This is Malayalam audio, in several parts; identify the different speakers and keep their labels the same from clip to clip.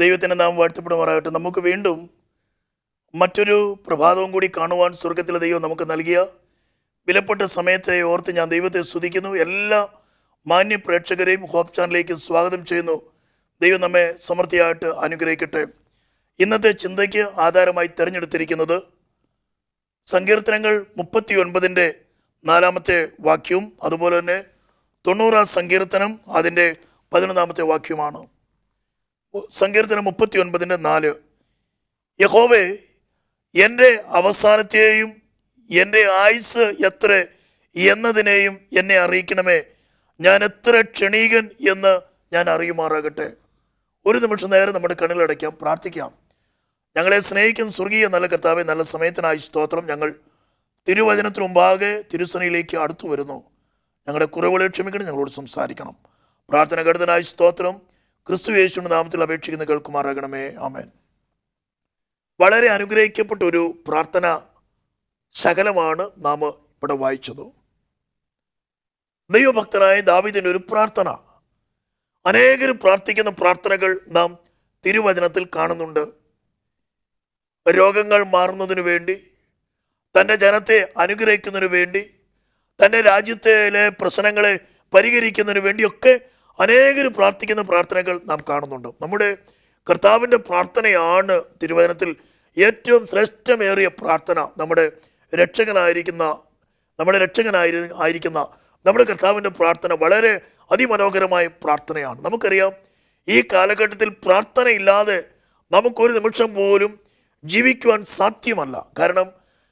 Speaker 1: ദൈവത്തിൻ്റെ നാം വാഴ്ത്തപ്പെടുമാറാകട്ടെ നമുക്ക് വീണ്ടും മറ്റൊരു പ്രഭാതവും കൂടി കാണുവാൻ സ്വർഗത്തിലെ ദൈവം നമുക്ക് നൽകിയ വിലപ്പെട്ട സമയത്തെ ഓർത്ത് ഞാൻ ദൈവത്തെ സ്തുതിക്കുന്നു എല്ലാ മാന്യ പ്രേക്ഷകരെയും ഹോപ്പ് ചാനലിലേക്ക് സ്വാഗതം ചെയ്യുന്നു ദൈവം നമ്മെ സമൃദ്ധിയായിട്ട് അനുഗ്രഹിക്കട്ടെ ഇന്നത്തെ ചിന്തയ്ക്ക് ആധാരമായി തിരഞ്ഞെടുത്തിരിക്കുന്നത് സങ്കീർത്തനങ്ങൾ മുപ്പത്തി ഒൻപതിൻ്റെ നാലാമത്തെ വാക്യവും അതുപോലെ തന്നെ തൊണ്ണൂറാം സങ്കീർത്തനം അതിൻ്റെ പതിനൊന്നാമത്തെ വാക്യവുമാണ് സങ്കീർത്തനം മുപ്പത്തി ഒൻപതിൻ്റെ നാല് യഹോവേ എൻ്റെ അവസാനത്തെയും എൻ്റെ ആയുസ് എത്ര എന്നതിനെയും എന്നെ അറിയിക്കണമേ ഞാൻ എത്ര ക്ഷണീകൻ എന്ന് ഞാൻ അറിയുമാറാകട്ടെ ഒരു നിമിഷം നേരം നമ്മുടെ കണ്ണിലടയ്ക്കാം പ്രാർത്ഥിക്കാം ഞങ്ങളെ സ്നേഹിക്കുന്ന സ്വർഗീയ നല്ല കർത്താവെ നല്ല സമയത്തിനായി സ്തോത്രം ഞങ്ങൾ തിരുവചനത്തിന് മുമ്പാകെ തിരുസനയിലേക്ക് അടുത്തു വരുന്നു ഞങ്ങളുടെ കുറവുകളെ ക്ഷമിക്കണം ഞങ്ങളോട് സംസാരിക്കണം പ്രാർത്ഥന കരുതനായി സ്തോത്രം ക്രിസ്തു യേശുവിൻ്റെ നാമത്തിൽ അപേക്ഷിക്കുന്ന കേൾക്കുമാറാകണമേ ആമേൻ വളരെ അനുഗ്രഹിക്കപ്പെട്ട ഒരു പ്രാർത്ഥന ശകലമാണ് നാം ഇവിടെ വായിച്ചത് ദൈവഭക്തനായ ദാവിദിൻ്റെ ഒരു പ്രാർത്ഥന അനേകർ പ്രാർത്ഥിക്കുന്ന പ്രാർത്ഥനകൾ നാം തിരുവചനത്തിൽ കാണുന്നുണ്ട് രോഗങ്ങൾ മാറുന്നതിനു വേണ്ടി തൻ്റെ ജനത്തെ അനുഗ്രഹിക്കുന്നതിനു വേണ്ടി തൻ്റെ രാജ്യത്തിലെ പ്രശ്നങ്ങളെ പരിഹരിക്കുന്നതിന് വേണ്ടിയൊക്കെ അനേകർ പ്രാർത്ഥിക്കുന്ന പ്രാർത്ഥനകൾ നാം കാണുന്നുണ്ട് നമ്മുടെ കർത്താവിൻ്റെ പ്രാർത്ഥനയാണ് തിരുവചനത്തിൽ ഏറ്റവും ശ്രേഷ്ഠമേറിയ പ്രാർത്ഥന നമ്മുടെ രക്ഷകനായിരിക്കുന്ന നമ്മുടെ രക്ഷകനായി ആയിരിക്കുന്ന നമ്മുടെ കർത്താവിൻ്റെ പ്രാർത്ഥന വളരെ അതിമനോഹരമായ പ്രാർത്ഥനയാണ് നമുക്കറിയാം ഈ കാലഘട്ടത്തിൽ പ്രാർത്ഥനയില്ലാതെ നമുക്കൊരു നിമിഷം പോലും ജീവിക്കുവാൻ സാധ്യമല്ല കാരണം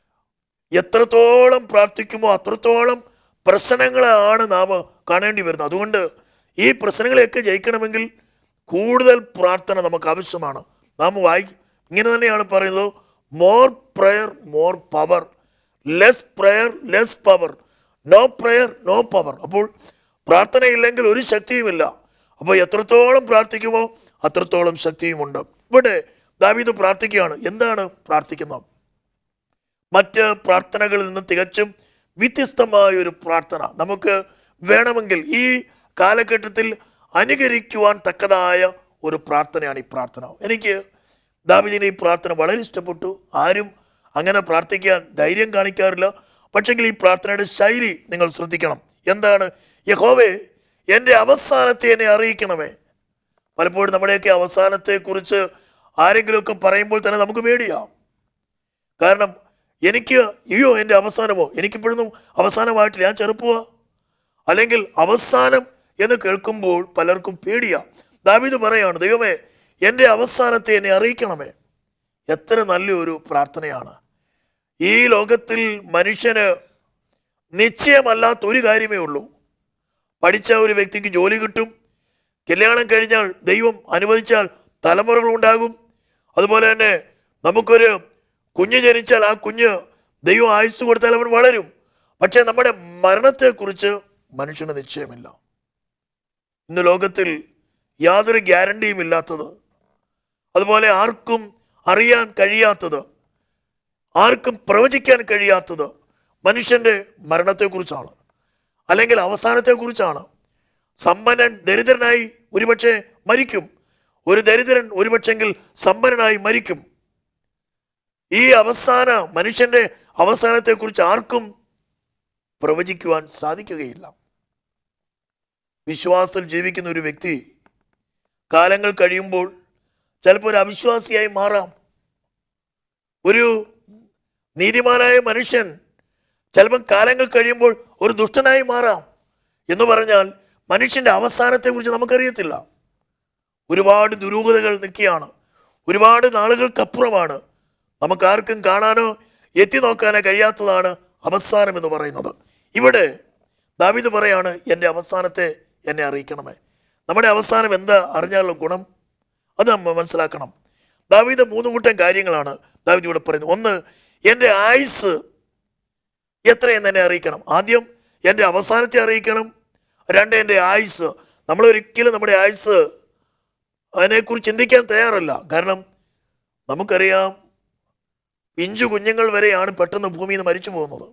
Speaker 1: എത്രത്തോളം പ്രാർത്ഥിക്കുമോ അത്രത്തോളം പ്രശ്നങ്ങളാണ് നാം കാണേണ്ടി വരുന്നത് അതുകൊണ്ട് ഈ പ്രശ്നങ്ങളെയൊക്കെ ജയിക്കണമെങ്കിൽ കൂടുതൽ പ്രാർത്ഥന നമുക്ക് ആവശ്യമാണ് നാം വായി ഇങ്ങനെ തന്നെയാണ് പറയുന്നത് more prayer more power less prayer less power no prayer no power അപ്പോൾ പ്രാർത്ഥനയില്ലെങ്കിൽ ഒരു ശക്തിയുമില്ല അപ്പോൾ എത്രത്തോളം പ്രാർത്ഥിക്കുമോ അത്രത്തോളം ശക്തിയുമുണ്ട് ഇവിടെ ദാവീദ് പ്രാർത്ഥിക്കുകയാണ് എന്താണ് പ്രാർത്ഥിക്കുന്നത് മറ്റ് പ്രാർത്ഥനകളിൽ നിന്ന് തികച്ചും വ്യത്യസ്തമായ ഒരു പ്രാർത്ഥന നമുക്ക് വേണമെങ്കിൽ ഈ കാലഘട്ടത്തിൽ അനുകരിക്കുവാൻ തക്കതായ ഒരു പ്രാർത്ഥനയാണ് ഈ പ്രാർത്ഥന എനിക്ക് ദാവിദിന് ഈ പ്രാർത്ഥന വളരെ ഇഷ്ടപ്പെട്ടു ആരും അങ്ങനെ പ്രാർത്ഥിക്കാൻ ധൈര്യം കാണിക്കാറില്ല പക്ഷെങ്കിൽ ഈ പ്രാർത്ഥനയുടെ ശൈലി നിങ്ങൾ ശ്രദ്ധിക്കണം എന്താണ് യഹോവേ എൻ്റെ അവസാനത്തെ എന്നെ അറിയിക്കണമേ പലപ്പോഴും നമ്മുടെയൊക്കെ അവസാനത്തെക്കുറിച്ച് ആരെങ്കിലുമൊക്കെ പറയുമ്പോൾ തന്നെ നമുക്ക് പേടിയാം കാരണം എനിക്ക് അയ്യോ എൻ്റെ അവസാനമോ എനിക്കിപ്പോഴൊന്നും അവസാനമായിട്ടില്ല ഞാൻ ചെറുപ്പമാ അല്ലെങ്കിൽ അവസാനം എന്ന് കേൾക്കുമ്പോൾ പലർക്കും പേടിയാ ദാവീദ് പറയാണ് ദൈവമേ എൻ്റെ അവസാനത്തെ എന്നെ അറിയിക്കണമേ എത്ര നല്ലൊരു പ്രാർത്ഥനയാണ് ഈ ലോകത്തിൽ മനുഷ്യന് നിശ്ചയമല്ലാത്ത ഒരു കാര്യമേ ഉള്ളൂ പഠിച്ച ഒരു വ്യക്തിക്ക് ജോലി കിട്ടും കല്യാണം കഴിഞ്ഞാൽ ദൈവം അനുവദിച്ചാൽ തലമുറകൾ ഉണ്ടാകും അതുപോലെ തന്നെ നമുക്കൊരു കുഞ്ഞ് ജനിച്ചാൽ ആ കുഞ്ഞ് ദൈവം ആയുസ് കൊടുത്താൽ അവൻ വളരും പക്ഷേ നമ്മുടെ മരണത്തെക്കുറിച്ച് മനുഷ്യന് നിശ്ചയമില്ല ഇന്ന് ലോകത്തിൽ യാതൊരു ഗ്യാരണ്ടിയും ഇല്ലാത്തത് അതുപോലെ ആർക്കും അറിയാൻ കഴിയാത്തത് ആർക്കും പ്രവചിക്കാൻ കഴിയാത്തത് മനുഷ്യൻ്റെ മരണത്തെക്കുറിച്ചാണ് അല്ലെങ്കിൽ അവസാനത്തെക്കുറിച്ചാണ് സമ്പന്നൻ ദരിദ്രനായി ഒരുപക്ഷെ മരിക്കും ഒരു ദരിദ്രൻ ഒരുപക്ഷെങ്കിൽ സമ്പന്നനായി മരിക്കും ഈ അവസാന മനുഷ്യന്റെ അവസാനത്തെക്കുറിച്ച് ആർക്കും പ്രവചിക്കുവാൻ സാധിക്കുകയില്ല വിശ്വാസത്തിൽ ജീവിക്കുന്ന ഒരു വ്യക്തി കാലങ്ങൾ കഴിയുമ്പോൾ ചിലപ്പോൾ ഒരു അവിശ്വാസിയായി മാറാം ഒരു നീതിമാനായ മനുഷ്യൻ ചിലപ്പം കാലങ്ങൾ കഴിയുമ്പോൾ ഒരു ദുഷ്ടനായി മാറാം എന്ന് പറഞ്ഞാൽ മനുഷ്യൻ്റെ അവസാനത്തെക്കുറിച്ച് നമുക്കറിയത്തില്ല ഒരുപാട് ദുരൂഹതകൾ നിൽക്കുകയാണ് ഒരുപാട് നാളുകൾക്കപ്പുറമാണ് നമുക്കാർക്കും കാണാനോ എത്തി നോക്കാനോ കഴിയാത്തതാണ് അവസാനം എന്ന് പറയുന്നത് ഇവിടെ ദാവിദ് പറയാണ് എൻ്റെ അവസാനത്തെ എന്നെ അറിയിക്കണമേ നമ്മുടെ അവസാനം എന്താ അറിഞ്ഞാലുള്ള ഗുണം അത് നമ്മൾ മനസ്സിലാക്കണം ദാവീദ് മൂന്ന് കൂട്ടം കാര്യങ്ങളാണ് ദാവീദ് ഇവിടെ പറയുന്നത് ഒന്ന് എൻ്റെ ആയുസ് എത്രയെന്ന് എന്നെ അറിയിക്കണം ആദ്യം എൻ്റെ അവസാനത്തെ അറിയിക്കണം രണ്ട് എൻ്റെ ആയുസ് നമ്മൾ ഒരിക്കലും നമ്മുടെ ആയുസ് അതിനെക്കുറിച്ച് ചിന്തിക്കാൻ തയ്യാറല്ല കാരണം നമുക്കറിയാം പിഞ്ചു കുഞ്ഞുങ്ങൾ വരെയാണ് പെട്ടെന്ന് ഭൂമിയിൽ നിന്ന് മരിച്ചു പോകുന്നത്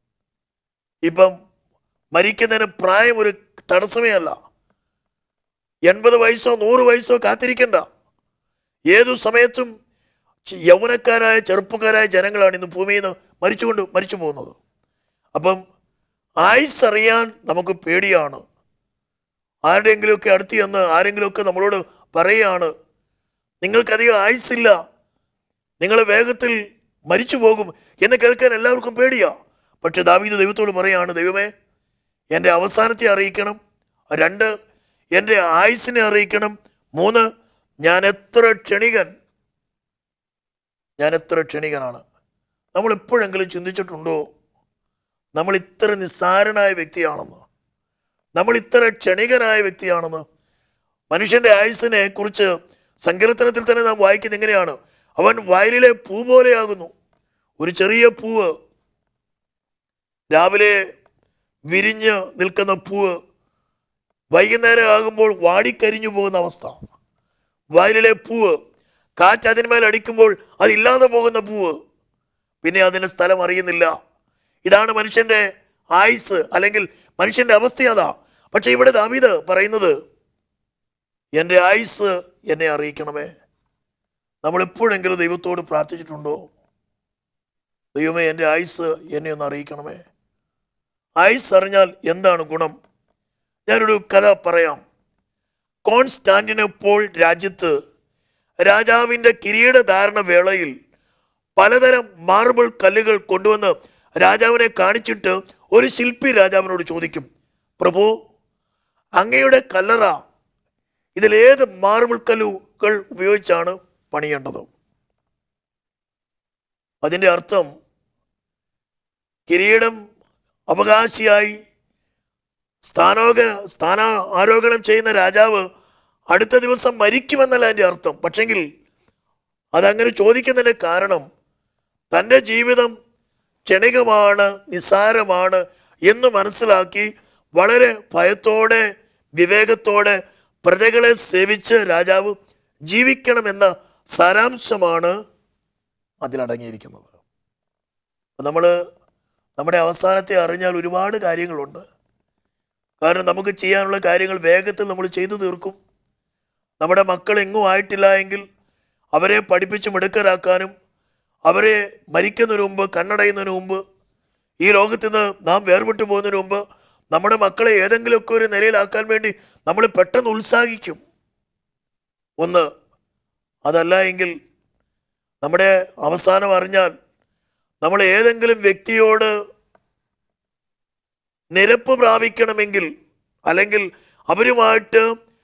Speaker 1: ഇപ്പം മരിക്കുന്നതിന് പ്രായം ഒരു തടസ്സമേ അല്ല എൺപത് വയസ്സോ നൂറ് വയസ്സോ കാത്തിരിക്കണ്ട ഏതു സമയത്തും ചി- യൗവനക്കാരായ ചെറുപ്പക്കാരായ ജനങ്ങളാണ് ഇന്ന് ഭൂമിയിൽ നിന്ന് മരിച്ചുകൊണ്ട് മരിച്ചു പോകുന്നത് അപ്പം ആയുസ് അറിയാൻ നമുക്ക് പേടിയാണ് ആരുടെയെങ്കിലുമൊക്കെ അടുത്ത് ചെന്ന് ആരെങ്കിലുമൊക്കെ നമ്മളോട് പറയുകയാണ് നിങ്ങൾക്കധികം ആയുസ്സില്ല നിങ്ങൾ വേഗത്തിൽ മരിച്ചു പോകും എന്ന് കേൾക്കാൻ എല്ലാവർക്കും പേടിയാ പക്ഷെ ദാവീദ് ദൈവത്തോട് പറയാണ് ദൈവമേ എൻ്റെ അവസാനത്തെ അറിയിക്കണം രണ്ട് എൻ്റെ ആയുസ്സിനെ അറിയിക്കണം മൂന്ന് ഞാൻ എത്ര ക്ഷണികൻ ഞാൻ എത്ര ക്ഷണികനാണ് നമ്മൾ എപ്പോഴെങ്കിലും ചിന്തിച്ചിട്ടുണ്ടോ നമ്മൾ ഇത്ര നിസ്സാരനായ വ്യക്തിയാണെന്ന് നമ്മൾ ഇത്ര ക്ഷണികനായ വ്യക്തിയാണെന്ന് മനുഷ്യന്റെ ആയുസ്സിനെ കുറിച്ച് സങ്കീർത്തനത്തിൽ തന്നെ നാം വായിക്കുന്നത് എങ്ങനെയാണ് അവൻ വയലിലെ പൂ പോലെയാകുന്നു ഒരു ചെറിയ പൂവ് രാവിലെ വിരിഞ്ഞ് നിൽക്കുന്ന പൂവ് വൈകുന്നേരം ആകുമ്പോൾ വാടിക്കരിഞ്ഞു പോകുന്ന അവസ്ഥ വയലിലെ പൂവ് കാറ്റ് അതിന്മേൽ അടിക്കുമ്പോൾ അതില്ലാതെ പോകുന്ന പൂവ് പിന്നെ അതിന് സ്ഥലം അറിയുന്നില്ല ഇതാണ് മനുഷ്യന്റെ ആയുസ് അല്ലെങ്കിൽ മനുഷ്യന്റെ അവസ്ഥ അതാ പക്ഷെ ഇവിടെ ദാവീദ് പറയുന്നത് എൻ്റെ ആയുസ് എന്നെ അറിയിക്കണമേ നമ്മൾ എപ്പോഴെങ്കിലും ദൈവത്തോട് പ്രാർത്ഥിച്ചിട്ടുണ്ടോ ദൈവമേ എൻ്റെ ആയുസ് എന്നെ ഒന്ന് അറിയിക്കണമേ ആയുസ് അറിഞ്ഞാൽ എന്താണ് ഗുണം ഞാനൊരു കഥ പറയാം കോൺസ്റ്റാന്റിനോപ്പോൾ രാജ്യത്ത് രാജാവിൻ്റെ കിരീടധാരണ വേളയിൽ പലതരം മാർബിൾ കല്ലുകൾ കൊണ്ടുവന്ന് രാജാവിനെ കാണിച്ചിട്ട് ഒരു ശില്പി രാജാവിനോട് ചോദിക്കും പ്രഭു അങ്ങയുടെ കല്ലറ ഇതിലേത് മാർബിൾ കല്ലുകൾ ഉപയോഗിച്ചാണ് പണിയേണ്ടത് അതിൻ്റെ അർത്ഥം കിരീടം അവകാശിയായി സ്ഥാനോക സ്ഥാന ആരോഹണം ചെയ്യുന്ന രാജാവ് അടുത്ത ദിവസം മരിക്കുമെന്നല്ല അതിൻ്റെ അർത്ഥം പക്ഷെങ്കിൽ അതങ്ങനെ ചോദിക്കുന്നതിൻ്റെ കാരണം തൻ്റെ ജീവിതം ക്ഷണികമാണ് നിസ്സാരമാണ് എന്ന് മനസ്സിലാക്കി വളരെ ഭയത്തോടെ വിവേകത്തോടെ പ്രജകളെ സേവിച്ച് രാജാവ് ജീവിക്കണമെന്ന സാരാംശമാണ് അതിലടങ്ങിയിരിക്കുന്നത് നമ്മൾ നമ്മുടെ അവസാനത്തെ അറിഞ്ഞാൽ ഒരുപാട് കാര്യങ്ങളുണ്ട് കാരണം നമുക്ക് ചെയ്യാനുള്ള കാര്യങ്ങൾ വേഗത്തിൽ നമ്മൾ ചെയ്തു തീർക്കും നമ്മുടെ മക്കൾ എങ്ങും ആയിട്ടില്ല എങ്കിൽ അവരെ പഠിപ്പിച്ച് മിടുക്കരാക്കാനും അവരെ മരിക്കുന്നതിന് മുമ്പ് കണ്ണടയുന്നതിന് മുമ്പ് ഈ ലോകത്ത് നിന്ന് നാം വേർപെട്ടു പോകുന്നതിന് മുമ്പ് നമ്മുടെ മക്കളെ ഏതെങ്കിലുമൊക്കെ ഒരു നിലയിലാക്കാൻ വേണ്ടി നമ്മൾ പെട്ടെന്ന് ഉത്സാഹിക്കും ഒന്ന് അതല്ല എങ്കിൽ നമ്മുടെ അവസാനം അറിഞ്ഞാൽ നമ്മൾ ഏതെങ്കിലും വ്യക്തിയോട് നിരപ്പ് പ്രാപിക്കണമെങ്കിൽ അല്ലെങ്കിൽ അവരുമായിട്ട്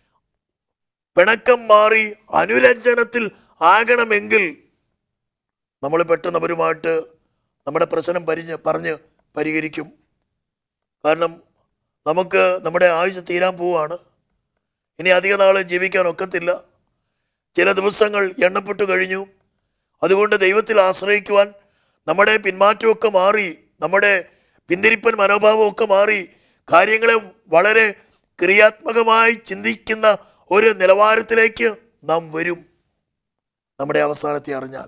Speaker 1: പിണക്കം മാറി അനുരഞ്ജനത്തിൽ ആകണമെങ്കിൽ നമ്മൾ പെട്ടെന്ന് അവരുമായിട്ട് നമ്മുടെ പ്രശ്നം പരിഞ്ഞ് പറഞ്ഞ് പരിഹരിക്കും കാരണം നമുക്ക് നമ്മുടെ ആയുസ് തീരാൻ പോവാണ് ഇനി അധിക നാൾ ജീവിക്കാൻ ഒക്കത്തില്ല ചില ദിവസങ്ങൾ എണ്ണപ്പെട്ടു കഴിഞ്ഞു അതുകൊണ്ട് ദൈവത്തിൽ ആശ്രയിക്കുവാൻ നമ്മുടെ പിന്മാറ്റമൊക്കെ മാറി നമ്മുടെ പിന്തിരിപ്പൻ മനോഭാവമൊക്കെ മാറി കാര്യങ്ങളെ വളരെ ക്രിയാത്മകമായി ചിന്തിക്കുന്ന ഒരു നിലവാരത്തിലേക്ക് നാം വരും നമ്മുടെ അവസാനത്തെ അറിഞ്ഞാൽ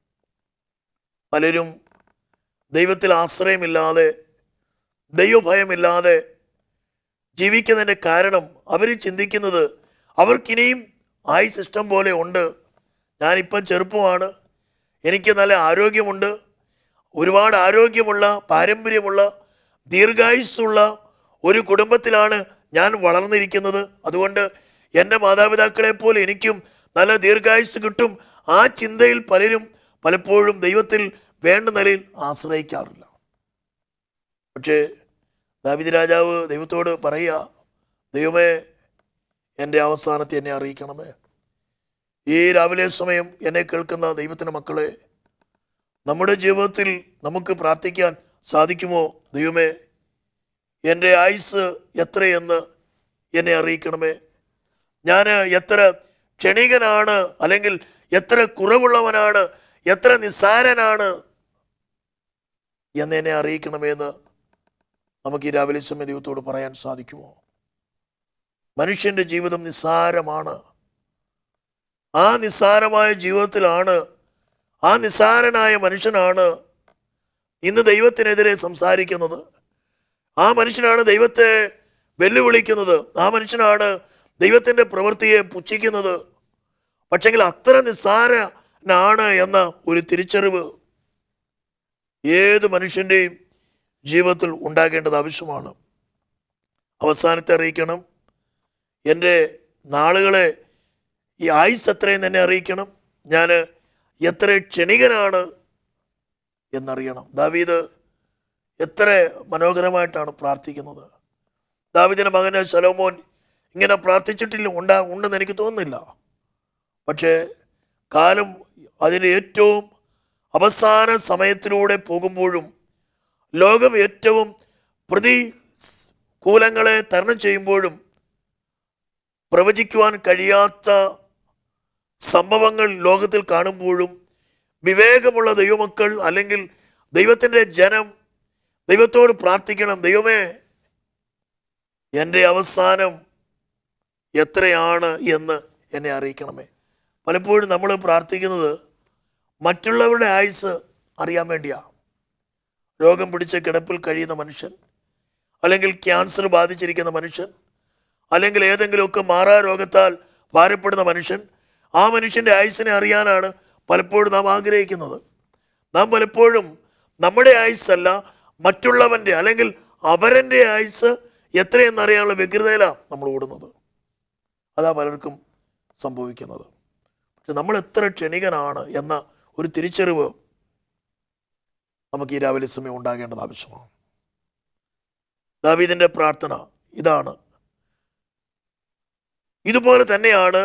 Speaker 1: പലരും ദൈവത്തിൽ ആശ്രയമില്ലാതെ ദൈവഭയമില്ലാതെ ജീവിക്കുന്നതിൻ്റെ കാരണം അവർ ചിന്തിക്കുന്നത് അവർക്കിനിയും ആയുസ് ഇഷ്ടം പോലെ ഉണ്ട് ഞാനിപ്പം ചെറുപ്പമാണ് എനിക്ക് നല്ല ആരോഗ്യമുണ്ട് ഒരുപാട് ആരോഗ്യമുള്ള പാരമ്പര്യമുള്ള ദീർഘായുസ്സുള്ള ഒരു കുടുംബത്തിലാണ് ഞാൻ വളർന്നിരിക്കുന്നത് അതുകൊണ്ട് എൻ്റെ മാതാപിതാക്കളെ പോലെ എനിക്കും നല്ല ദീർഘായുസ് കിട്ടും ആ ചിന്തയിൽ പലരും പലപ്പോഴും ദൈവത്തിൽ വേണ്ട നിലയിൽ ആശ്രയിക്കാറില്ല പക്ഷേ ദാവിദ് രാജാവ് ദൈവത്തോട് പറയുക ദൈവമേ എൻ്റെ അവസാനത്തെ എന്നെ അറിയിക്കണമേ ഈ രാവിലെ സമയം എന്നെ കേൾക്കുന്ന ദൈവത്തിൻ്റെ മക്കളെ നമ്മുടെ ജീവിതത്തിൽ നമുക്ക് പ്രാർത്ഥിക്കാൻ സാധിക്കുമോ ദൈവമേ എൻ്റെ ആയുസ് എത്രയെന്ന് എന്നെ അറിയിക്കണമേ ഞാൻ എത്ര ക്ഷണികനാണ് അല്ലെങ്കിൽ എത്ര കുറവുള്ളവനാണ് എത്ര നിസ്സാരനാണ് എന്ന് എന്നെ അറിയിക്കണമെന്ന് നമുക്ക് ഈ രാവിലെ സമയം ദൈവത്തോട് പറയാൻ സാധിക്കുമോ മനുഷ്യൻ്റെ ജീവിതം നിസ്സാരമാണ് ആ നിസ്സാരമായ ജീവിതത്തിലാണ് ആ നിസ്സാരനായ മനുഷ്യനാണ് ഇന്ന് ദൈവത്തിനെതിരെ സംസാരിക്കുന്നത് ആ മനുഷ്യനാണ് ദൈവത്തെ വെല്ലുവിളിക്കുന്നത് ആ മനുഷ്യനാണ് ദൈവത്തിൻ്റെ പ്രവൃത്തിയെ പുച്ഛിക്കുന്നത് പക്ഷെങ്കിൽ അത്ര നിസ്സാരനാണ് എന്ന ഒരു തിരിച്ചറിവ് ഏത് മനുഷ്യൻ്റെയും ജീവിതത്തിൽ ഉണ്ടാകേണ്ടത് ആവശ്യമാണ് അവസാനത്തെ അറിയിക്കണം എൻ്റെ നാളുകളെ ഈ ആയുസ് എത്രയും തന്നെ അറിയിക്കണം ഞാൻ എത്ര ക്ഷണികനാണ് എന്നറിയണം ദാവീദ് എത്ര മനോഹരമായിട്ടാണ് പ്രാർത്ഥിക്കുന്നത് ദാവീദിൻ്റെ മകന് ശലോമോൻ ഇങ്ങനെ പ്രാർത്ഥിച്ചിട്ടില്ല ഉണ്ടാ ഉണ്ടെന്ന് എനിക്ക് തോന്നുന്നില്ല പക്ഷേ കാലം അതിൻ്റെ ഏറ്റവും അവസാന സമയത്തിലൂടെ പോകുമ്പോഴും ലോകം ഏറ്റവും പ്രതികൂലങ്ങളെ തരണം ചെയ്യുമ്പോഴും പ്രവചിക്കുവാൻ കഴിയാത്ത സംഭവങ്ങൾ ലോകത്തിൽ കാണുമ്പോഴും വിവേകമുള്ള ദൈവമക്കൾ അല്ലെങ്കിൽ ദൈവത്തിൻ്റെ ജനം ദൈവത്തോട് പ്രാർത്ഥിക്കണം ദൈവമേ എൻ്റെ അവസാനം എത്രയാണ് എന്ന് എന്നെ അറിയിക്കണമേ പലപ്പോഴും നമ്മൾ പ്രാർത്ഥിക്കുന്നത് മറ്റുള്ളവരുടെ ആയുസ് അറിയാൻ വേണ്ടിയാണ് രോഗം പിടിച്ച് കിടപ്പിൽ കഴിയുന്ന മനുഷ്യൻ അല്ലെങ്കിൽ ക്യാൻസർ ബാധിച്ചിരിക്കുന്ന മനുഷ്യൻ അല്ലെങ്കിൽ ഏതെങ്കിലുമൊക്കെ മാറാ രോഗത്താൽ ഭാരപ്പെടുന്ന മനുഷ്യൻ ആ മനുഷ്യൻ്റെ ആയുസ്സിനെ അറിയാനാണ് പലപ്പോഴും നാം ആഗ്രഹിക്കുന്നത് നാം പലപ്പോഴും നമ്മുടെ ആയുസ്സല്ല മറ്റുള്ളവൻ്റെ അല്ലെങ്കിൽ അവരൻ്റെ ആയുസ് എത്രയെന്നറിയാനുള്ള വ്യഗ്രതയിലാണ് നമ്മൾ ഓടുന്നത് അതാ പലർക്കും സംഭവിക്കുന്നത് പക്ഷെ നമ്മൾ എത്ര ക്ഷണികനാണ് എന്ന ഒരു തിരിച്ചറിവ് നമുക്ക് ഈ രാവിലെ സമയം ഉണ്ടാകേണ്ടത് ആവശ്യമാണ് ദാവീദിൻ്റെ പ്രാർത്ഥന ഇതാണ് ഇതുപോലെ തന്നെയാണ്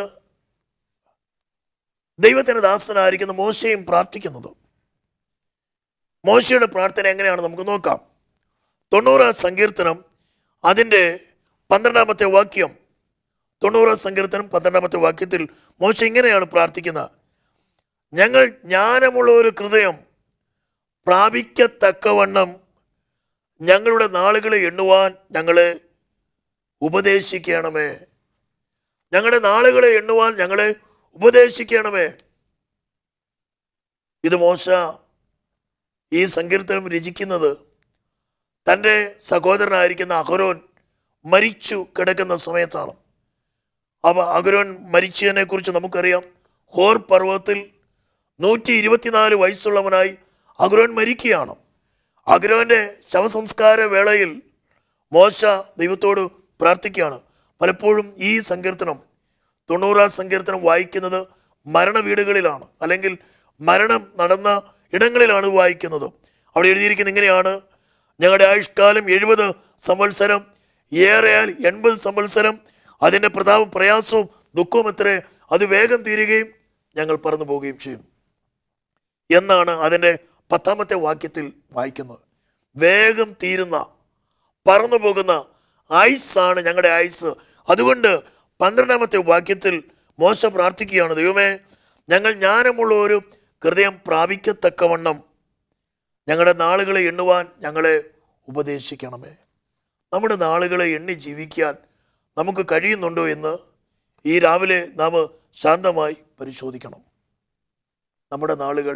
Speaker 1: ദൈവത്തിന് ദാസനായിരിക്കുന്ന മോശയും പ്രാർത്ഥിക്കുന്നത് മോശയുടെ പ്രാർത്ഥന എങ്ങനെയാണ് നമുക്ക് നോക്കാം തൊണ്ണൂറാം സങ്കീർത്തനം അതിൻ്റെ പന്ത്രണ്ടാമത്തെ വാക്യം തൊണ്ണൂറാം സങ്കീർത്തനം പന്ത്രണ്ടാമത്തെ വാക്യത്തിൽ മോശ ഇങ്ങനെയാണ് പ്രാർത്ഥിക്കുന്നത് ഞങ്ങൾ ജ്ഞാനമുള്ള ഒരു ഹൃദയം പ്രാപിക്കത്തക്കവണ്ണം ഞങ്ങളുടെ നാളുകളെ എണ്ണുവാൻ ഞങ്ങളെ ഉപദേശിക്കണമേ ഞങ്ങളുടെ നാളുകളെ എണ്ണുവാൻ ഞങ്ങളെ ഉപദേശിക്കണമേ ഇത് മോശ ഈ സങ്കീർത്തനം രചിക്കുന്നത് തൻ്റെ സഹോദരനായിരിക്കുന്ന അഹരോൻ മരിച്ചു കിടക്കുന്ന സമയത്താണ് അവ അഹരോൻ മരിച്ചതിനെ കുറിച്ച് നമുക്കറിയാം ഹോർ പർവ്വതത്തിൽ നൂറ്റി ഇരുപത്തിനാല് വയസ്സുള്ളവനായി അഹരോൻ മരിക്കുകയാണ് അഹരോൻ്റെ ശവസംസ്കാര വേളയിൽ മോശ ദൈവത്തോട് പ്രാർത്ഥിക്കുകയാണ് പലപ്പോഴും ഈ സങ്കീർത്തനം തൊണ്ണൂറാം സങ്കീർത്തനം വായിക്കുന്നത് മരണ വീടുകളിലാണ് അല്ലെങ്കിൽ മരണം നടന്ന ഇടങ്ങളിലാണ് വായിക്കുന്നത് അവിടെ എഴുതിയിരിക്കുന്നത് ഇങ്ങനെയാണ് ഞങ്ങളുടെ ആയുഷ്കാലം എഴുപത് സംവത്സരം ഏറെയാൽ എൺപത് സംവത്സരം അതിൻ്റെ പ്രതാപം പ്രയാസവും ദുഃഖവും എത്ര അത് വേഗം തീരുകയും ഞങ്ങൾ പറന്നു പോവുകയും ചെയ്യും എന്നാണ് അതിൻ്റെ പത്താമത്തെ വാക്യത്തിൽ വായിക്കുന്നത് വേഗം തീരുന്ന പറന്നു പോകുന്ന ആയുസ്സാണ് ഞങ്ങളുടെ ആയുസ് അതുകൊണ്ട് പന്ത്രണ്ടാമത്തെ വാക്യത്തിൽ മോശ പ്രാർത്ഥിക്കുകയാണ് ദൈവമേ ഞങ്ങൾ ജ്ഞാനമുള്ള ഒരു ഹൃദയം പ്രാപിക്കത്തക്കവണ്ണം ഞങ്ങളുടെ നാളുകളെ എണ്ണുവാൻ ഞങ്ങളെ ഉപദേശിക്കണമേ നമ്മുടെ നാളുകളെ എണ്ണി ജീവിക്കാൻ നമുക്ക് കഴിയുന്നുണ്ടോ എന്ന് ഈ രാവിലെ നാം ശാന്തമായി പരിശോധിക്കണം നമ്മുടെ നാളുകൾ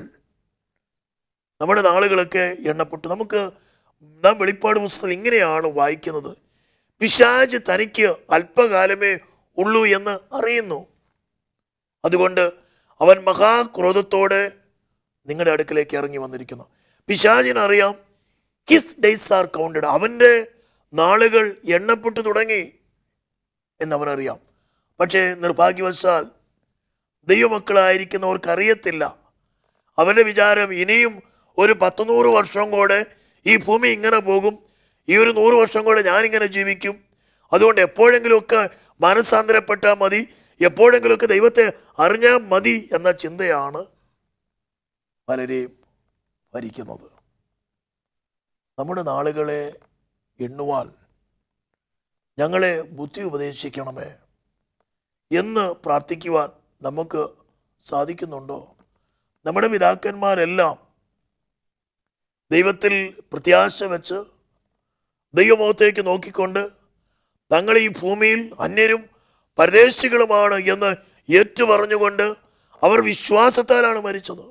Speaker 1: നമ്മുടെ നാളുകളൊക്കെ എണ്ണപ്പെട്ടു നമുക്ക് നാം വെളിപ്പാട് പുസ്തകം ഇങ്ങനെയാണ് വായിക്കുന്നത് പിശാജ് തനിക്ക് അല്പകാലമേ ഉള്ളൂ എന്ന് അറിയുന്നു അതുകൊണ്ട് അവൻ മഹാക്രോധത്തോടെ നിങ്ങളുടെ അടുക്കലേക്ക് ഇറങ്ങി വന്നിരിക്കുന്നു പിശാചിനറിയാം ഹിസ് ഡേയ്സ് ആർ കൗണ്ടഡ് അവൻ്റെ നാളുകൾ എണ്ണപ്പെട്ടു തുടങ്ങി എന്നവനറിയാം പക്ഷേ നിർഭാഗ്യവശാൽ ദൈവമക്കളായിരിക്കുന്നവർക്ക് അറിയത്തില്ല അവൻ്റെ വിചാരം ഇനിയും ഒരു പത്ത് നൂറ് വർഷം കൂടെ ഈ ഭൂമി ഇങ്ങനെ പോകും ഈ ഒരു നൂറ് വർഷം കൂടെ ഞാനിങ്ങനെ ജീവിക്കും അതുകൊണ്ട് എപ്പോഴെങ്കിലുമൊക്കെ മനസ്സാന്തരപ്പെട്ടാൽ മതി എപ്പോഴെങ്കിലുമൊക്കെ ദൈവത്തെ അറിഞ്ഞാൽ മതി എന്ന ചിന്തയാണ് പലരെയും ഭരിക്കുന്നത് നമ്മുടെ നാളുകളെ എണ്ണുവാൻ ഞങ്ങളെ ബുദ്ധി ഉപദേശിക്കണമേ എന്ന് പ്രാർത്ഥിക്കുവാൻ നമുക്ക് സാധിക്കുന്നുണ്ടോ നമ്മുടെ പിതാക്കന്മാരെല്ലാം ദൈവത്തിൽ പ്രത്യാശ വെച്ച് ദൈവമുഖത്തേക്ക് നോക്കിക്കൊണ്ട് തങ്ങൾ ഈ ഭൂമിയിൽ അന്യരും പരദേശികളുമാണ് എന്ന് ഏറ്റുപറഞ്ഞുകൊണ്ട് അവർ വിശ്വാസത്താലാണ് മരിച്ചത്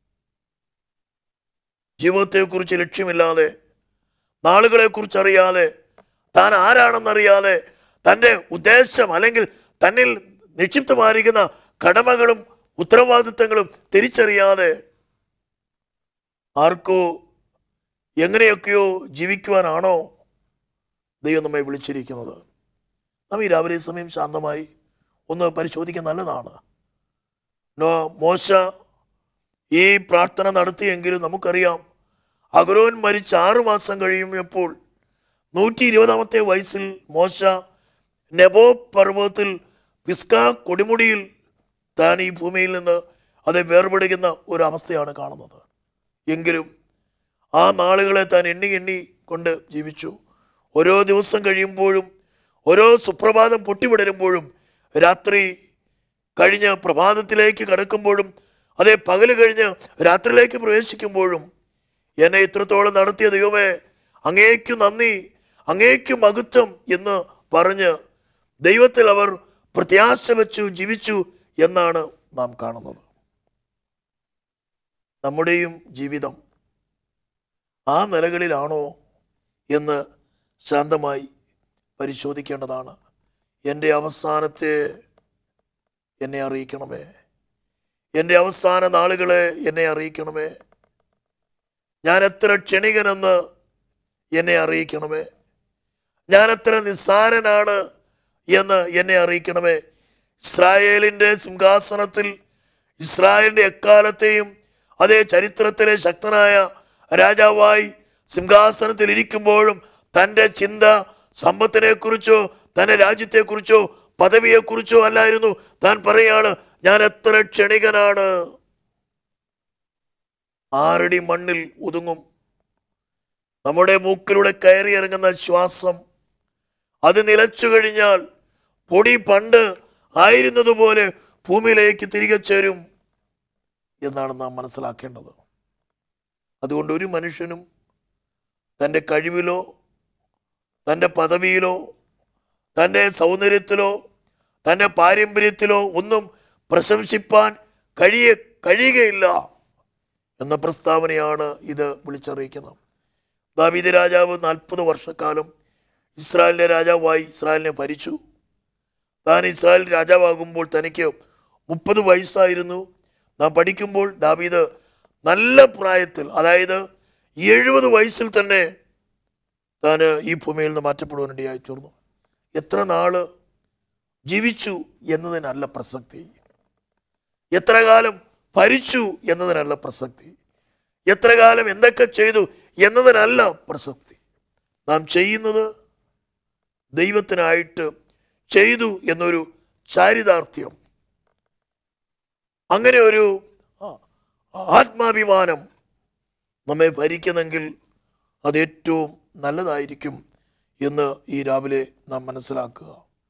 Speaker 1: ജീവിതത്തെക്കുറിച്ച് ലക്ഷ്യമില്ലാതെ നാളുകളെക്കുറിച്ച് അറിയാതെ താൻ ആരാണെന്നറിയാതെ തൻ്റെ ഉദ്ദേശം അല്ലെങ്കിൽ തന്നിൽ നിക്ഷിപ്തമായിരിക്കുന്ന കടമകളും ഉത്തരവാദിത്തങ്ങളും തിരിച്ചറിയാതെ ആർക്കോ എങ്ങനെയൊക്കെയോ ജീവിക്കുവാനാണോ ദൈവം നമ്മെ വിളിച്ചിരിക്കുന്നത് നാം ഈ രാവിലെ സമയം ശാന്തമായി ഒന്ന് പരിശോധിക്കാൻ നല്ലതാണ് നോ മോശ ഈ പ്രാർത്ഥന നടത്തിയെങ്കിലും നമുക്കറിയാം അഗരോൻ മരിച്ച് ആറു മാസം കഴിയുമ്പോൾ നൂറ്റി ഇരുപതാമത്തെ വയസ്സിൽ മോശ നെബോ പർവ്വതത്തിൽ പിസ്ക കൊടിമുടിയിൽ താൻ ഈ ഭൂമിയിൽ നിന്ന് അത് വേർപെടുന്ന ഒരു അവസ്ഥയാണ് കാണുന്നത് എങ്കിലും ആ നാളുകളെ താൻ എണ്ണി എണ്ണി കൊണ്ട് ജീവിച്ചു ഓരോ ദിവസം കഴിയുമ്പോഴും ഓരോ സുപ്രഭാതം പൊട്ടിവിടരുമ്പോഴും രാത്രി കഴിഞ്ഞ് പ്രഭാതത്തിലേക്ക് കടക്കുമ്പോഴും അതേ പകല് കഴിഞ്ഞ് രാത്രിയിലേക്ക് പ്രവേശിക്കുമ്പോഴും എന്നെ ഇത്രത്തോളം നടത്തിയ ദൈവമേ അങ്ങേക്കു നന്ദി അങ്ങേക്കു മഹത്വം എന്ന് പറഞ്ഞ് ദൈവത്തിൽ അവർ പ്രത്യാശ വെച്ചു ജീവിച്ചു എന്നാണ് നാം കാണുന്നത് നമ്മുടെയും ജീവിതം ആ നിലകളിലാണോ എന്ന് ശാന്തമായി പരിശോധിക്കേണ്ടതാണ് എൻ്റെ അവസാനത്തെ എന്നെ അറിയിക്കണമേ എൻ്റെ അവസാന നാളുകളെ എന്നെ അറിയിക്കണമേ ഞാൻ എത്ര ക്ഷണികനെന്ന് എന്നെ അറിയിക്കണമേ ഞാൻ എത്ര നിസ്സാരനാണ് എന്ന് എന്നെ അറിയിക്കണമേ ഇസ്രായേലിൻ്റെ സിംഹാസനത്തിൽ ഇസ്രായേലിൻ്റെ എക്കാലത്തെയും അതേ ചരിത്രത്തിലെ ശക്തനായ രാജാവായി സിംഹാസനത്തിൽ ഇരിക്കുമ്പോഴും തൻ്റെ ചിന്ത സമ്പത്തിനെക്കുറിച്ചോ തൻ്റെ രാജ്യത്തെക്കുറിച്ചോ പദവിയെക്കുറിച്ചോ അല്ലായിരുന്നു താൻ പറയാണ് ഞാൻ എത്ര ക്ഷണികനാണ് ആറടി മണ്ണിൽ ഒതുങ്ങും നമ്മുടെ മൂക്കിലൂടെ കയറി ഇറങ്ങുന്ന ശ്വാസം അത് നിലച്ചു കഴിഞ്ഞാൽ പൊടി പണ്ട് ആയിരുന്നതുപോലെ ഭൂമിയിലേക്ക് തിരികെ ചേരും എന്നാണ് നാം മനസ്സിലാക്കേണ്ടത് അതുകൊണ്ട് ഒരു മനുഷ്യനും തൻ്റെ കഴിവിലോ തൻ്റെ പദവിയിലോ തൻ്റെ സൗന്ദര്യത്തിലോ തൻ്റെ പാരമ്പര്യത്തിലോ ഒന്നും പ്രശംസിപ്പാൻ കഴിയ കഴിയുകയില്ല എന്ന പ്രസ്താവനയാണ് ഇത് വിളിച്ചറിയിക്കുന്നത് ദാവീദ് രാജാവ് നാൽപ്പത് വർഷക്കാലം ഇസ്രായേലിൻ്റെ രാജാവായി ഇസ്രായേലിനെ ഭരിച്ചു താൻ ഇസ്രായേൽ രാജാവാകുമ്പോൾ തനിക്ക് മുപ്പത് വയസ്സായിരുന്നു നാം പഠിക്കുമ്പോൾ ദാവീദ് നല്ല പ്രായത്തിൽ അതായത് എഴുപത് വയസ്സിൽ തന്നെ താൻ ഈ ഭൂമിയിൽ നിന്ന് മാറ്റപ്പെടുവാനിടയായി തീർന്നു എത്ര നാള് ജീവിച്ചു എന്നതിനല്ല പ്രസക്തി എത്ര കാലം ഭരിച്ചു എന്നതിനല്ല പ്രസക്തി എത്ര കാലം എന്തൊക്കെ ചെയ്തു എന്നതിനല്ല പ്രസക്തി നാം ചെയ്യുന്നത് ദൈവത്തിനായിട്ട് ചെയ്തു എന്നൊരു ചാരിതാർത്ഥ്യം അങ്ങനെ ഒരു ആ, ആത്മാഭിമാനം നമ്മെ ഭരിക്കുന്നെങ്കിൽ അത് ഏറ്റവും നല്ലതായിരിക്കും എന്ന് ഈ രാവിലെ നാം മനസ്സിലാക്കുക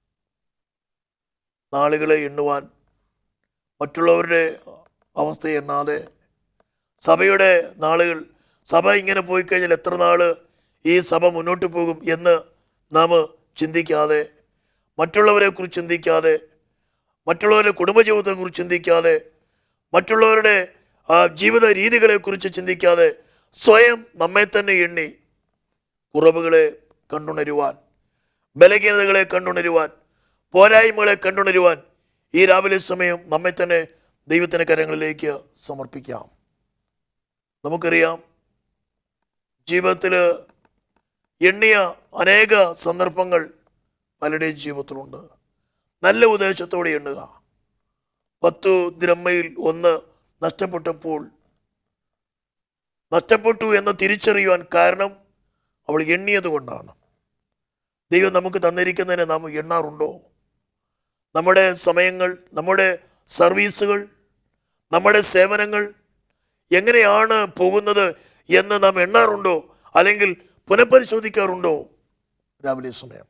Speaker 1: നാളുകളെ എണ്ണുവാൻ മറ്റുള്ളവരുടെ അവസ്ഥ എണ്ണാതെ സഭയുടെ നാളുകൾ സഭ ഇങ്ങനെ പോയി കഴിഞ്ഞാൽ എത്ര നാള് ഈ സഭ മുന്നോട്ട് പോകും എന്ന് നാം ചിന്തിക്കാതെ മറ്റുള്ളവരെ കുറിച്ച് ചിന്തിക്കാതെ മറ്റുള്ളവരുടെ കുടുംബജീവിതത്തെക്കുറിച്ച് ചിന്തിക്കാതെ മറ്റുള്ളവരുടെ ആ, ജീവിത രീതികളെക്കുറിച്ച് ചിന്തിക്കാതെ സ്വയം നമ്മെ തന്നെ എണ്ണി കുറവുകളെ കണ്ടുണരുവാൻ ബലഹീനതകളെ കണ്ടുണരുവാൻ പോരായ്മകളെ കണ്ടുണരുവാൻ ഈ രാവിലെ സമയം നമ്മെ തന്നെ ദൈവത്തിൻ്റെ കരങ്ങളിലേക്ക് സമർപ്പിക്കാം നമുക്കറിയാം ജീവിതത്തിൽ എണ്ണിയ അനേക സന്ദർഭങ്ങൾ പലരുടെയും ജീവിതത്തിലുണ്ട് നല്ല ഉദ്ദേശത്തോടെ എണ്ണുക പത്തു ദ്രമ്മയിൽ ഒന്ന് നഷ്ടപ്പെട്ടപ്പോൾ നഷ്ടപ്പെട്ടു എന്ന് തിരിച്ചറിയുവാൻ കാരണം അവൾ എണ്ണിയത് കൊണ്ടാണ് ദൈവം നമുക്ക് തന്നിരിക്കുന്നതിനെ നാം എണ്ണാറുണ്ടോ നമ്മുടെ സമയങ്ങൾ നമ്മുടെ സർവീസുകൾ നമ്മുടെ സേവനങ്ങൾ എങ്ങനെയാണ് പോകുന്നത് എന്ന് നാം എണ്ണാറുണ്ടോ അല്ലെങ്കിൽ പുനഃപരിശോധിക്കാറുണ്ടോ രാവിലെ സമയം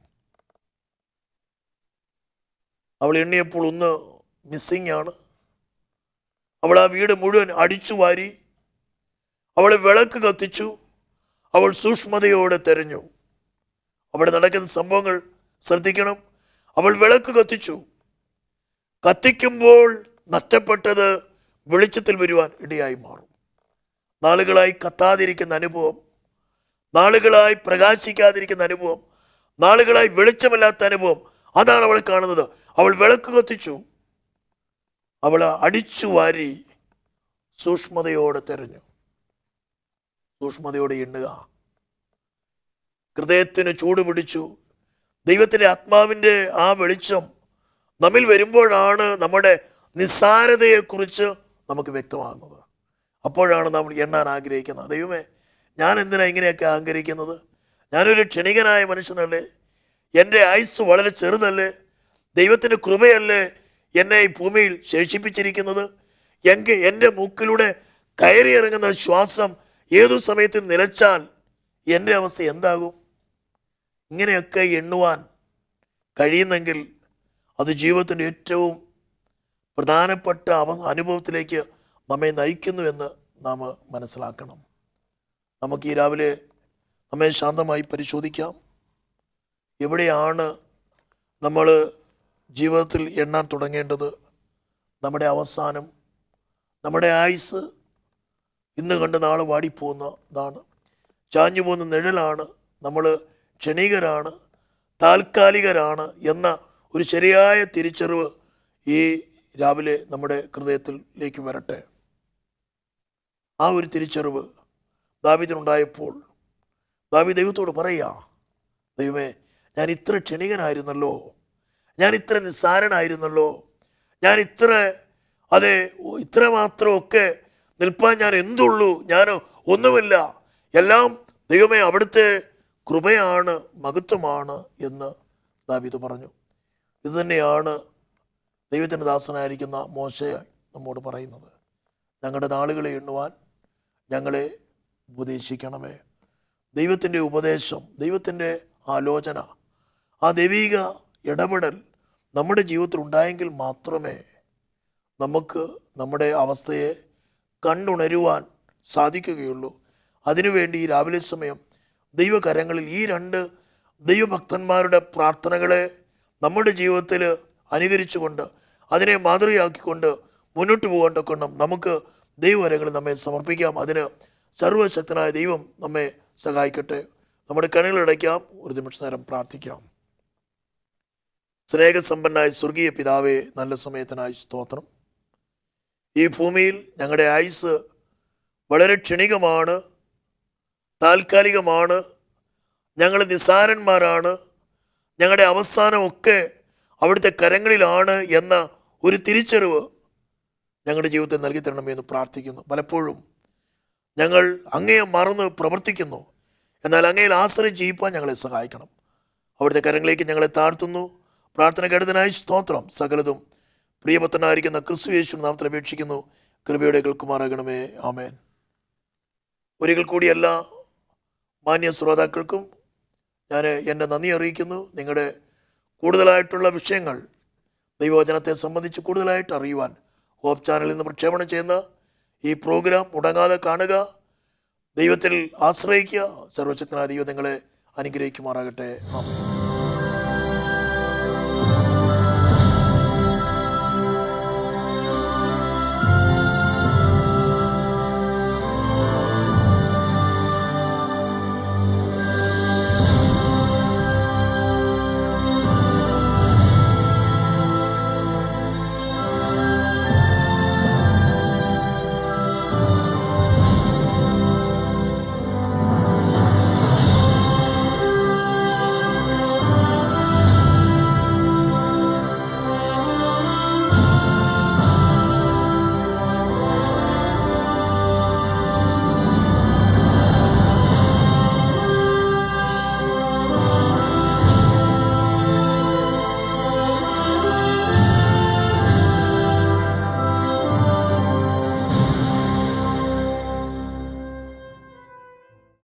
Speaker 1: അവൾ എണ്ണിയപ്പോൾ ഒന്ന് മിസ്സിംഗ് ആണ് അവൾ ആ വീട് മുഴുവൻ അടിച്ചു വാരി അവൾ വിളക്ക് കത്തിച്ചു അവൾ സൂക്ഷ്മതയോടെ തെരഞ്ഞു അവിടെ നടക്കുന്ന സംഭവങ്ങൾ ശ്രദ്ധിക്കണം അവൾ വിളക്ക് കത്തിച്ചു കത്തിക്കുമ്പോൾ നഷ്ടപ്പെട്ടത് വെളിച്ചത്തിൽ വരുവാൻ ഇടയായി മാറും നാളുകളായി കത്താതിരിക്കുന്ന അനുഭവം നാളുകളായി പ്രകാശിക്കാതിരിക്കുന്ന അനുഭവം നാളുകളായി വെളിച്ചമില്ലാത്ത അനുഭവം അതാണ് അവൾ കാണുന്നത് അവൾ വിളക്ക് കത്തിച്ചു അവൾ അടിച്ചു വാരി സൂക്ഷ്മതയോടെ തെരഞ്ഞു സൂക്ഷ്മതയോടെ എണ്ണുക ഹൃദയത്തിന് ചൂട് പിടിച്ചു ദൈവത്തിൻ്റെ ആത്മാവിൻ്റെ ആ വെളിച്ചം നമ്മിൽ വരുമ്പോഴാണ് നമ്മുടെ നിസ്സാരതയെക്കുറിച്ച് നമുക്ക് വ്യക്തമാകുന്നത് അപ്പോഴാണ് നമ്മൾ എണ്ണാൻ ആഗ്രഹിക്കുന്നത് ദൈവമേ ഞാൻ എന്തിനാ ഇങ്ങനെയൊക്കെ ആഗ്രഹിക്കുന്നത് ഞാനൊരു ക്ഷണികനായ മനുഷ്യനല്ലേ എൻ്റെ ആയുസ് വളരെ ചെറുതല്ലേ ദൈവത്തിൻ്റെ കൃപയല്ലേ എന്നെ ഈ ഭൂമിയിൽ ശേഷിപ്പിച്ചിരിക്കുന്നത് എങ്കിൽ എൻ്റെ മൂക്കിലൂടെ കയറിയിറങ്ങുന്ന ശ്വാസം ഏതു സമയത്ത് നിലച്ചാൽ എൻ്റെ അവസ്ഥ എന്താകും ഇങ്ങനെയൊക്കെ എണ്ണുവാൻ കഴിയുന്നെങ്കിൽ അത് ജീവിതത്തിൻ്റെ ഏറ്റവും പ്രധാനപ്പെട്ട അവ അനുഭവത്തിലേക്ക് നമ്മെ നയിക്കുന്നു എന്ന് നാം മനസ്സിലാക്കണം നമുക്ക് ഈ രാവിലെ നമ്മെ ശാന്തമായി പരിശോധിക്കാം എവിടെയാണ് നമ്മൾ ജീവിതത്തിൽ എണ്ണാൻ തുടങ്ങേണ്ടത് നമ്മുടെ അവസാനം നമ്മുടെ ആയുസ് ഇന്ന് കണ്ട് നാളെ വാടിപ്പോകുന്നതാണ് ചാഞ്ഞു പോകുന്ന നിഴലാണ് നമ്മൾ ക്ഷണികരാണ് താൽക്കാലികരാണ് എന്ന ഒരു ശരിയായ തിരിച്ചറിവ് ഈ രാവിലെ നമ്മുടെ ഹൃദയത്തിലേക്ക് വരട്ടെ ആ ഒരു തിരിച്ചറിവ് ദാവിദിനുണ്ടായപ്പോൾ ദാവി ദൈവത്തോട് പറയാ ദൈവമേ ഞാൻ ഇത്ര ക്ഷണികനായിരുന്നല്ലോ ഞാൻ ഇത്ര നിസ്സാരനായിരുന്നല്ലോ ഞാൻ ഇത്ര അതെ ഓ, ഇത്ര മാത്രമൊക്കെ നിൽപ്പാൻ ഞാൻ എന്തുള്ളൂ ഞാൻ ഒന്നുമില്ല എല്ലാം ദൈവമേ അവിടുത്തെ കൃപയാണ് മഹത്വമാണ് എന്ന് ദാവീദ് പറഞ്ഞു ഇതുതന്നെയാണ് ദൈവത്തിൻ്റെ ദാസനായിരിക്കുന്ന മോശയെ നമ്മോട് പറയുന്നത് ഞങ്ങളുടെ നാളുകളെ എണ്ണുവാൻ ഞങ്ങളെ ഉപദേശിക്കണമേ ദൈവത്തിൻ്റെ ഉപദേശം ദൈവത്തിൻ്റെ ആലോചന ആ ദൈവിക ഇടപെടൽ നമ്മുടെ ജീവിതത്തിൽ ഉണ്ടായെങ്കിൽ മാത്രമേ നമുക്ക് നമ്മുടെ അവസ്ഥയെ കണ്ടുണരുവാൻ സാധിക്കുകയുള്ളൂ അതിനുവേണ്ടി ഈ രാവിലെ സമയം ദൈവകരങ്ങളിൽ ഈ രണ്ട് ദൈവഭക്തന്മാരുടെ പ്രാർത്ഥനകളെ നമ്മുടെ ജീവിതത്തിൽ അനുകരിച്ചുകൊണ്ട് അതിനെ മാതൃകയാക്കിക്കൊണ്ട് മുന്നോട്ട് പോകാൻ തക്കണം നമുക്ക് ദൈവകരങ്ങളിൽ നമ്മെ സമർപ്പിക്കാം അതിന് സർവശക്തനായ ദൈവം നമ്മെ സഹായിക്കട്ടെ നമ്മുടെ കണ്ണുകളടയ്ക്കാം ഒരു നിമിഷ നേരം പ്രാർത്ഥിക്കാം സ്നേഹസമ്പന്നായ സ്വർഗീയ പിതാവേ നല്ല സമയത്തിനായി സ്തോത്രം ഈ ഭൂമിയിൽ ഞങ്ങളുടെ ആയുസ് വളരെ ക്ഷണികമാണ് താൽക്കാലികമാണ് ഞങ്ങൾ നിസ്സാരന്മാരാണ് ഞങ്ങളുടെ അവസാനമൊക്കെ അവിടുത്തെ കരങ്ങളിലാണ് എന്ന ഒരു തിരിച്ചറിവ് ഞങ്ങളുടെ ജീവിതത്തിൽ നൽകി തരണമേ എന്ന് പ്രാർത്ഥിക്കുന്നു പലപ്പോഴും ഞങ്ങൾ അങ്ങയെ മറന്ന് പ്രവർത്തിക്കുന്നു എന്നാൽ അങ്ങയിൽ ആശ്രയം ജീവിപ്പാൻ ഞങ്ങളെ സഹായിക്കണം അവിടുത്തെ കരങ്ങളിലേക്ക് ഞങ്ങളെ താഴ്ത്തുന്നു പ്രാർത്ഥന കരുതനായി സ്തോത്രം സകലതും പ്രിയപത്തനായിരിക്കുന്ന ക്രിസ്തു യേശു നാമത്തിൽ അപേക്ഷിക്കുന്നു കൃപയുടെ കേൾക്കുമാറാകണമേ ആമേൻ ഒരിക്കൽ കൂടി എല്ലാ മാന്യ ശ്രോതാക്കൾക്കും ഞാൻ എൻ്റെ നന്ദി അറിയിക്കുന്നു നിങ്ങളുടെ കൂടുതലായിട്ടുള്ള വിഷയങ്ങൾ ദൈവവചനത്തെ സംബന്ധിച്ച് കൂടുതലായിട്ട് അറിയുവാൻ ഹോപ്പ് ചാനലിൽ നിന്ന് പ്രക്ഷേപണം ചെയ്യുന്ന ഈ പ്രോഗ്രാം മുടങ്ങാതെ കാണുക ദൈവത്തിൽ ആശ്രയിക്കുക സർവശക്തനായ ദൈവം നിങ്ങളെ അനുഗ്രഹിക്കുമാറാകട്ടെ ആമേൻ